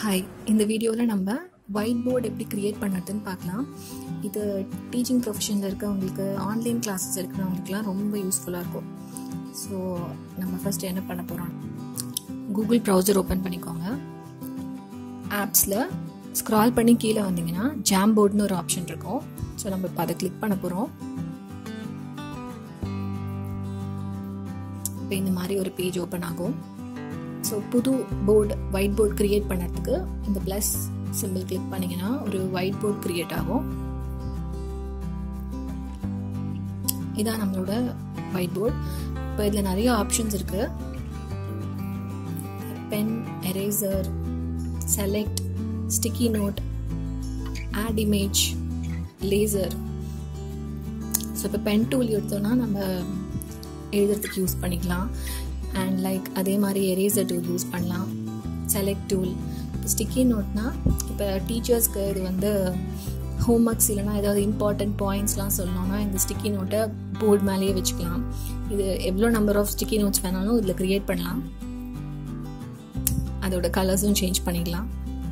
hi இந்த வீடியோவில் நம்ம ஒயிட் போர்டு எப்படி க்ரியேட் பண்ணுறதுன்னு பார்க்கலாம் இது டீச்சிங் ப்ரொஃபஷனில் இருக்கவங்களுக்கு ஆன்லைன் கிளாஸஸ் இருக்கிறவங்களுக்குலாம் ரொம்ப யூஸ்ஃபுல்லாக இருக்கும் ஸோ நம்ம ஃபஸ்ட் என்ன பண்ண போகிறோம் கூகுள் ப்ரௌசர் ஓப்பன் பண்ணிக்கோங்க ஆப்ஸில் ஸ்க்ரால் பண்ணி கீழே வந்தீங்கன்னா ஜாம் போர்டுன்னு ஒரு ஆப்ஷன் இருக்கும் ஸோ நம்ம இப்போ அதை கிளிக் பண்ண போகிறோம் இப்போ இந்த மாதிரி ஒரு பேஜ் ஓப்பன் ஆகும் ஸோ புது போர்டு ஒயிட் போர்டு க்ரியேட் பண்ணுறதுக்கு இந்த ப்ளஸ் சிம்பிள் கிளிக் பண்ணிங்கன்னா ஒரு ஒயிட் போர்டு க்ரியேட் ஆகும் இதான் நம்மளோட ஒயிட் போர்டு இப்போ இதில் நிறைய ஆப்ஷன்ஸ் இருக்குது pen eraser select sticky note add image laser so இப்போ பென் டூல் எடுத்தோம்னா நம்ம எழுதுறதுக்கு யூஸ் பண்ணிக்கலாம் அண்ட் லைக் அதே மாதிரி எரேசர் டூல் யூஸ் பண்ணலாம் செலக்ட் டூல் ஸ்டிக்கி நோட்னா இப்போ டீச்சர்ஸ்க்கு இது வந்து ஹோம் ஒர்க்ஸ் இல்லைனா ஏதாவது இம்பார்ட்டன்ட் பாயிண்ட்ஸ்லாம் சொல்லணும்னா இந்த ஸ்டிக்கி நோட்டை போர்டு மேலேயே வச்சுக்கலாம் இது எவ்வளோ நம்பர் ஆஃப் ஸ்டிக்கி நோட்ஸ் வேணாலும் இதில் க்ரியேட் பண்ணலாம் அதோட கலர்ஸும் சேஞ்ச் பண்ணிக்கலாம்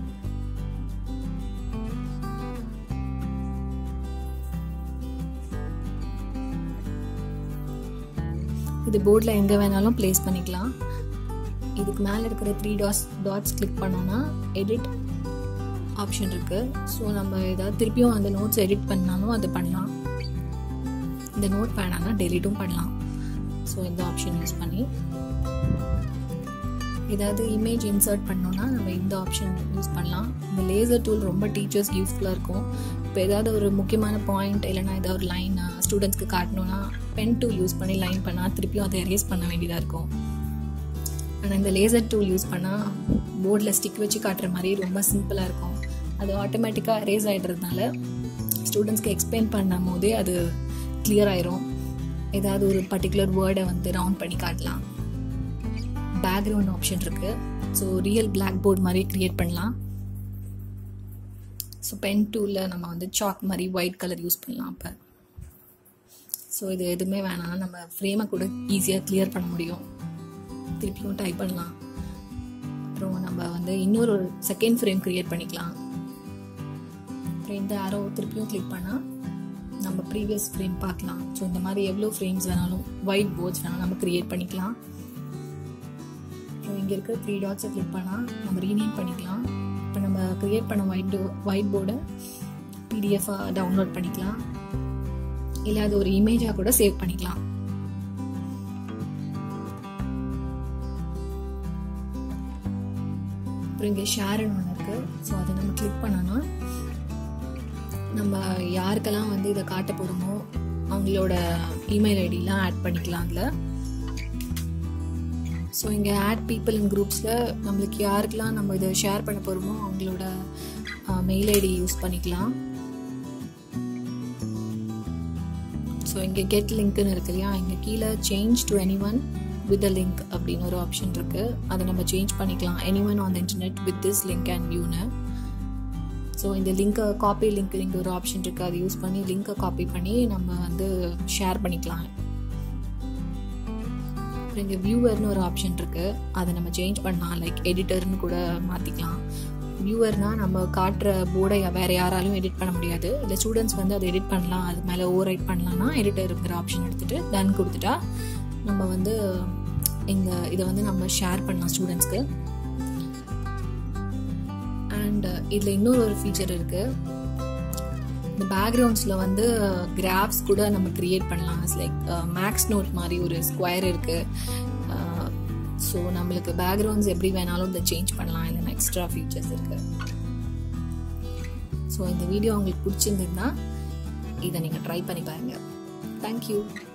இது போர்டில் எங்கே வேணாலும் ப்ளேஸ் பண்ணிக்கலாம் இதுக்கு மேலே இருக்கிற த்ரீ டாட்ஸ் டாட்ஸ் கிளிக் பண்ணோன்னா எடிட் ஆப்ஷன் இருக்குது ஸோ நம்ம ஏதாவது திருப்பியும் அந்த நோட்ஸ் எடிட் பண்ணாலும் அது பண்ணலாம் இந்த நோட் வேணாம்னா டெலிட்டும் பண்ணலாம் ஸோ இந்த ஆப்ஷன் யூஸ் பண்ணி ஏதாவது இமேஜ் இன்சர்ட் பண்ணோன்னா நம்ம இந்த ஆப்ஷன் யூஸ் பண்ணலாம் இந்த லேசர் டூல் ரொம்ப டீச்சர்ஸ்க்கு யூஸ்ஃபுல்லாக இருக்கும் இப்போ ஏதாவது ஒரு முக்கியமான பாயிண்ட் இல்லைனா ஏதாவது ஒரு லைன் ஸ்டூடெண்ட்ஸ்க்கு காட்டணும்னா பென் டூல் யூஸ் பண்ணி லைன் பண்ணால் திருப்பியும் அதை எரேஸ் பண்ண வேண்டியதாக இருக்கும் ஆனால் இந்த லேசர் டூல் யூஸ் பண்ணால் போர்டில் ஸ்டிக் வச்சு காட்டுற மாதிரி ரொம்ப சிம்பிளாக இருக்கும் அது ஆட்டோமேட்டிக்காக எரேஸ் ஆகிடுறதுனால ஸ்டூடெண்ட்ஸ்க்கு எக்ஸ்பிளைன் பண்ணும் போதே அது கிளியர் ஆயிரும் ஏதாவது ஒரு பர்டிகுலர் வேர்டை வந்து ரவுண்ட் பண்ணி காட்டலாம் பேக்ரவுண்ட் ஆப்ஷன் இருக்குது ஸோ ரியல் பிளாக் போர்ட் மாதிரி க்ரியேட் பண்ணலாம் ஸோ பென் டூலில் நம்ம வந்து சாக் மாதிரி ஒயிட் கலர் யூஸ் பண்ணலாம் அப்போ ஸோ இது எதுவுமே வேணாம் நம்ம ஃப்ரேமை கூட ஈஸியாக கிளியர் பண்ண முடியும் திருப்பியும் டைப் பண்ணலாம் அப்புறம் நம்ம வந்து இன்னொரு ஒரு செகண்ட் ஃப்ரேம் க்ரியேட் பண்ணிக்கலாம் அப்புறம் இந்த ஆரோ திருப்பியும் கிளிக் பண்ணால் நம்ம ப்ரீவியஸ் ஃப்ரேம் பார்க்கலாம் ஸோ இந்த மாதிரி எவ்வளோ ஃப்ரேம்ஸ் வேணாலும் ஒயிட் போர்ட்ஸ் வேணாலும் நம்ம க்ரியேட் பண்ணிக்கலாம் அப்புறம் இங்கே இருக்கிற த்ரீ டாட்ஸை கிளிக் பண்ணால் நம்ம ரீநேம் பண்ணிக்கலாம் இப்போ நம்ம க்ரியேட் பண்ண ஒயிட் ஒயிட் போர்டை பிடிஎஃபாக டவுன்லோட் பண்ணிக்கலாம் இல்லை அது ஒரு இமேஜாக கூட சேவ் பண்ணிக்கலாம் அப்புறம் இங்கே ஷேர்னு ஒன்று இருக்குது ஸோ அதை நம்ம கிளிக் பண்ணோன்னா நம்ம யாருக்கெல்லாம் வந்து இதை காட்ட போகிறோமோ அவங்களோட இமெயில் ஐடிலாம் ஆட் பண்ணிக்கலாம் அதில் ஸோ இங்கே ஆட் பீப்புள் இன் குரூப்ஸில் நம்மளுக்கு யாருக்கெல்லாம் நம்ம இதை ஷேர் பண்ண போகிறோமோ அவங்களோட மெயில் ஐடி யூஸ் பண்ணிக்கலாம் ஸோ இங்கே கெட் லிங்க்னு இருக்கு இல்லையா இங்கே கீழே change to any one with a link அப்படின்னு ஒரு ஆப்ஷன் இருக்குது அதை நம்ம சேஞ்ச் பண்ணிக்கலாம் any one on the internet with this link and வியூன்னு ஸோ இந்த லிங்க்கை காப்பி லிங்க் இங்கே ஒரு ஆப்ஷன் இருக்குது அதை யூஸ் பண்ணி லிங்க்கை காப்பி பண்ணி நம்ம வந்து ஷேர் பண்ணிக்கலாம் அப்புறம் இங்கே வியூவர்னு ஒரு ஆப்ஷன் இருக்குது அதை நம்ம சேஞ்ச் பண்ணலாம் லைக் எடிட்டர்னு கூட மாற்றிக்கலாம் வியூவர்னால் நம்ம காட்டுற போர்டை வேறு யாராலும் எடிட் பண்ண முடியாது இல்லை ஸ்டூடெண்ட்ஸ் வந்து அதை எடிட் பண்ணலாம் அது மேலே ஓவர் ரைட் பண்ணலாம்னா எடிட்டருங்கிற ஆப்ஷன் எடுத்துகிட்டு டன் கொடுத்துட்டா நம்ம வந்து இந்த இதை வந்து நம்ம ஷேர் பண்ணலாம் ஸ்டூடெண்ட்ஸ்க்கு அண்ட் இதில் இன்னொரு ஒரு ஃபீச்சர் இருக்குது இந்த பேக்ரவுண்ட்ஸில் வந்து கிராஃப்ஸ் கூட நம்ம க்ரியேட் பண்ணலாம் இட்ஸ் லைக் மேக்ஸ் நோட் மாதிரி ஒரு ஸ்கொயர் இருக்குது ஸோ நம்மளுக்கு பேக்ரவுண்ட்ஸ் எப்படி வேணாலும் இதை சேஞ்ச் பண்ணலாம் இல்லைன்னா எக்ஸ்ட்ரா ஃபீச்சர்ஸ் இருக்குது ஸோ இந்த வீடியோ உங்களுக்கு பிடிச்சிருந்ததுன்னா இதை நீங்கள் ட்ரை பண்ணி பாருங்கள் தேங்க்யூ